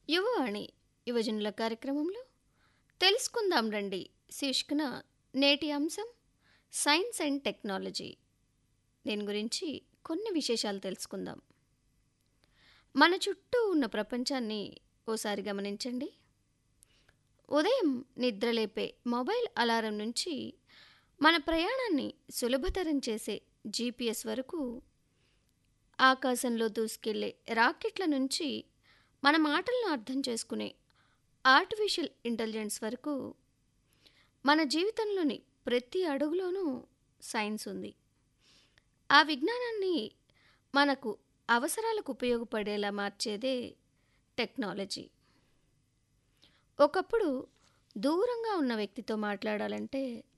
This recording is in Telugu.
యువవాణి యువజనుల కార్యక్రమంలో తెలుసుకుందాం రండి శీర్షికన నేటి అంశం సైన్స్ అండ్ టెక్నాలజీ దీని గురించి కొన్ని విశేషాలు తెలుసుకుందాం మన చుట్టూ ఉన్న ప్రపంచాన్ని ఓసారి గమనించండి ఉదయం నిద్రలేపే మొబైల్ అలారం నుంచి మన ప్రయాణాన్ని సులభతరం చేసే జీపీఎస్ వరకు ఆకాశంలో దూసుకెళ్లే రాకెట్ల నుంచి మన మాటలను అర్థం చేసుకునే ఆర్టిఫిషియల్ ఇంటెలిజెన్స్ వరకు మన జీవితంలోని ప్రతి అడుగులోనూ సైన్స్ ఉంది ఆ విజ్ఞానాన్ని మనకు అవసరాలకు ఉపయోగపడేలా మార్చేదే టెక్నాలజీ ఒకప్పుడు దూరంగా ఉన్న వ్యక్తితో మాట్లాడాలంటే